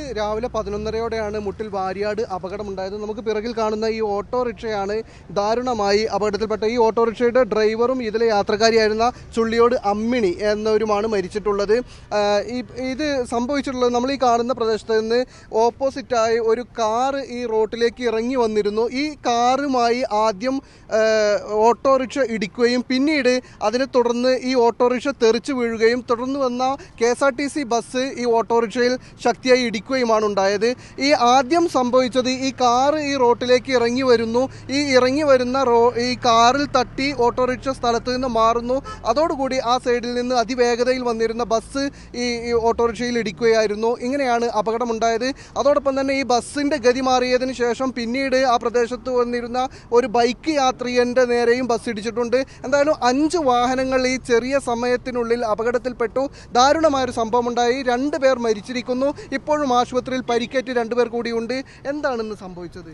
രാവിലെ പതിനൊന്നരയോടെയാണ് മുട്ടിൽ വാരിയാട് അപകടമുണ്ടായത് നമുക്ക് പിറകിൽ കാണുന്ന ഈ ഓട്ടോറിക്ഷയാണ് ദാരുണമായി അപകടത്തിൽപ്പെട്ട ഈ ഓട്ടോറിക്ഷയുടെ ഡ്രൈവറും ഇതിലെ യാത്രക്കാരിയായിരുന്ന ചുള്ളിയോട് അമ്മിണി എന്നവരുമാണ് മരിച്ചിട്ടുള്ളത് ആ, ഈ ഇത് സംഭവിച്ചിട്ടുള്ളത് നമ്മൾ ഈ കാണുന്ന പ്രദേശത്ത് നിന്ന് ഓപ്പോസിറ്റായി ഒരു കാറ് ഈ റോട്ടിലേക്ക് ഇറങ്ങി വന്നിരുന്നു ഈ കാറുമായി ആദ്യം ആ, ഓട്ടോറിക്ഷ ഇടിക്കുകയും പിന്നീട് അതിനെ തുടർന്ന് ഈ ഓട്ടോറിക്ഷ തെറിച്ചു വീഴുകയും തുടർന്ന് വന്ന K S R T C bus ഈ ഓട്ടോറിക്ഷയിൽ ശക്തിയായി ഇടിക്കുകയുമാണ് ഉണ്ടായത് ഈ ആദ്യം സംഭവിച്ചത് ഈ കാറ് ഈ റോട്ടിലേക്ക് ഇറങ്ങി വരുന്നു ഈ ഇറങ്ങി വരുന്ന റോ ഈ കാറിൽ തട്ടി ഓട്ടോറിക്ഷ സ്ഥലത്ത് നിന്ന് മാറുന്നു അതോടുകൂടി ആ സൈഡിൽ നിന്ന് അതിവേഗതയിൽ വന്നിരുന്ന ബസ് ഈ ഈ ഓട്ടോറിക്ഷയിൽ ഇടിക്കുകയായിരുന്നു ഇങ്ങനെയാണ് അപകടമുണ്ടായത് അതോടൊപ്പം തന്നെ ഈ ബസ്സിന്റെ ഗതി മാറിയതിനു ശേഷം പിന്നീട് ആ പ്രദേശത്ത് വന്നിരുന്ന ഒരു ബൈക്ക് യാത്രികന്റെ നേരെയും ബസ് ഇടിച്ചിട്ടുണ്ട് എന്തായാലും അഞ്ച് വാഹനങ്ങൾ ഈ ചെറിയ സമയത്തിനുള്ളിൽ അപകടത്തിൽപ്പെട്ടു ദാരുണമായൊരു സംഭവം ഉണ്ടായി രണ്ട് പേർ മരിച്ചിരിക്കുന്നു ഇപ്പോഴും ആശുപത്രിയിൽ പരിക്കേറ്റ് രണ്ടുപേർ കൂടിയുണ്ട് എന്താണ് ഇന്ന് സംഭവിച്ചത്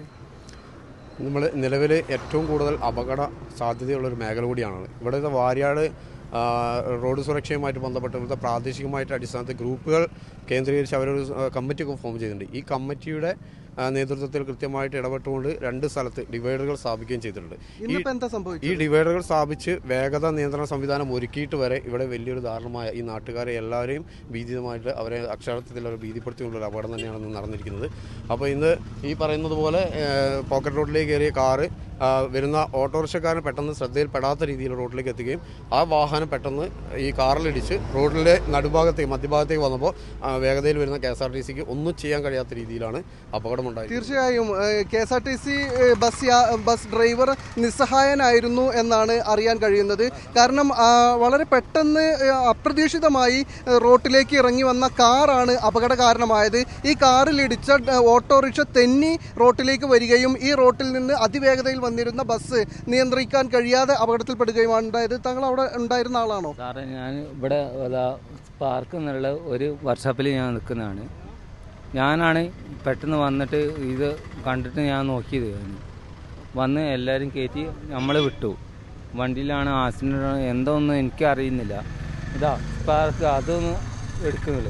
നമ്മൾ നിലവിൽ ഏറ്റവും കൂടുതൽ അപകട സാധ്യതയുള്ള ഒരു മേഖല കൂടിയാണ് ഇവിടുത്തെ വാര്യാട് ആ, റോഡ് സുരക്ഷയുമായിട്ട് ബന്ധപ്പെട്ട് ഇവിടുത്തെ പ്രാദേശികമായിട്ട് അടിസ്ഥാനത്തിൽ ഗ്രൂപ്പുകൾ കേന്ദ്രീകരിച്ച് അവരൊരു ആ, കമ്മിറ്റിയൊക്കെ ഫോം ചെയ്തിട്ടുണ്ട് ഈ കമ്മിറ്റിയുടെ ആ, നേതൃത്വത്തിൽ കൃത്യമായിട്ട് ഇടപെട്ടുകൊണ്ട് രണ്ട് സ്ഥലത്ത് ഡിവൈഡറുകൾ സ്ഥാപിക്കുകയും ചെയ്തിട്ടുണ്ട് ഈ ഇന്നിപ്പോ എന്താ ഈ സംഭവിച്ചത് ഡിവൈഡറുകൾ സ്ഥാപിച്ച് വേഗത നിയന്ത്രണ സംവിധാനം ഒരുക്കിയിട്ട് വരെ ഇവിടെ വലിയൊരു ദാരുണമായ ഈ നാട്ടുകാരെ എല്ലാവരെയും ഭീതിതമായിട്ട് അവരെ അക്ഷരാർത്ഥത്തിൽ അവർ ഭീതിപ്പെടുത്തിക്കൊണ്ടുള്ള ഒരു അപകടം തന്നെയാണ് ഇന്ന് നടന്നിരിക്കുന്നത് അപ്പോൾ ഇന്ന് ഈ പറയുന്നത് പോലെ ഏഹ്, പോക്കറ്റ് റോഡിലേക്ക് കയറിയ കാറ് ആ, വരുന്ന ഓട്ടോറിക്ഷക്കാരൻ പെട്ടെന്ന് ശ്രദ്ധയിൽപ്പെടാത്ത രീതിയിൽ റോഡിലേക്ക് എത്തുകയും ആ വാഹനം പെട്ടെന്ന് ഈ കാറിലിടിച്ച് റോഡിലെ നടുഭാഗത്തേക്ക് മധ്യഭാഗത്തേക്ക് വന്നപ്പോൾ ആ, വേഗതയിൽ വരുന്ന കെ എസ് ആർ ടി സിക്ക് ഒന്നും ചെയ്യാൻ കഴിയാത്ത രീതിയിലാണ് അപകടമുണ്ടായത് തീർച്ചയായും K S R T C bus യാ- ബസ് ഡ്രൈവർ നിസ്സഹായനായിരുന്നു എന്നാണ് അറിയാൻ കഴിയുന്നത് കാരണം ആ, വളരെ പെട്ടെന്ന് ഏ, അപ്രതീക്ഷിതമായി ഏ, റോട്ടിലേക്ക് ഇറങ്ങി വന്ന കാറാണ് അപകട കാരണമായത് ഈ കാറിൽ ഇടിച്ച ഏ, ഓട്ടോറിക്ഷ തെന്നി റോട്ടിലേക്ക് വരികയും ഈ റോട്ടിൽ നിന്ന് അതിവേഗതയിൽ വന്നിരുന്ന ബസ് നിയന്ത്രിക്കാൻ കഴിയാതെ അപകടത്തിൽപ്പെടുകയുമാണ് ഉണ്ടായത് താങ്കൾ അവിടെ ഉണ്ടായിരുന്ന ആളാണോ സാറേ ഞാൻ ഇവിടെ അതാ പാർക്ക് എന്നുള്ള ഒരു വർക്ക്ഷോപ്പിൽ ഞാൻ നിൽക്കുന്നതാണ് ഞാനാണ് പെട്ടെന്ന് വന്നിട്ട് ഇത് കണ്ടിട്ട് ഞാൻ നോക്കിയത് ഞാൻ വന്ന് എല്ലാവരും കയറ്റി നമ്മൾ വിട്ടു വണ്ടിയിലാണ് ആക്സിഡൻ്റ് എന്തോന്നും എനിക്ക് അറിയുന്നില്ല ഇതാ പാർക്ക് അതൊന്ന് എടുക്കുന്നുള്ളൂ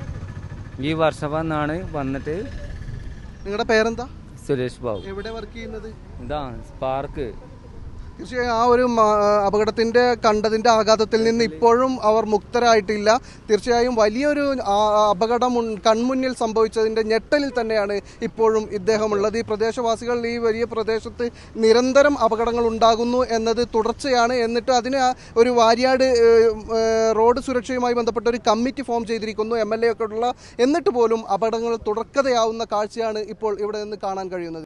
ഈ വർഷോപ്പിൽ നിന്നാണ് വന്നിട്ട് നിങ്ങളുടെ പേരെന്താ സുരേഷ് ബാബു എവിടെ വർക്ക് ചെയ്യുന്നത് ഇതാ സ്പാർക്ക് തീർച്ചയായും ആ ഒരു മ- അപകടത്തിന്റെ കണ്ടതിന്റെ ആഘാതത്തിൽ നിന്ന് ഇപ്പോഴും അവർ മുക്തരായിട്ടില്ല തീർച്ചയായും വലിയൊരു ആ- അപകടം ഉൺ- കൺമുന്നിൽ സംഭവിച്ചതിന്റെ ഞെട്ടലിൽ തന്നെയാണ് ഇപ്പോഴും ഇദ്ദേഹമുള്ളത് ഈ പ്രദേശവാസികൾ ഈ വലിയ പ്രദേശത്ത് നിരന്തരം അപകടങ്ങൾ ഉണ്ടാകുന്നു എന്നത് തുടർച്ചയാണ് എന്നിട്ട് അതിന് ആ ഒരു വാര്യാട് ഏഹ്, ഏഹ്, റോഡ് സുരക്ഷയുമായി ബന്ധപ്പെട്ട ഒരു കമ്മിറ്റി ഫോം ചെയ്തിരിക്കുന്നു എം എൽ എ ഒക്കെ ഉള്ള എന്നിട്ട് പോലും അപകടങ്ങൾ തുടർക്കഥയാവുന്ന കാഴ്ചയാണ് ഇപ്പോൾ ഇവിടെ നിന്ന് കാണാൻ കഴിയുന്നത്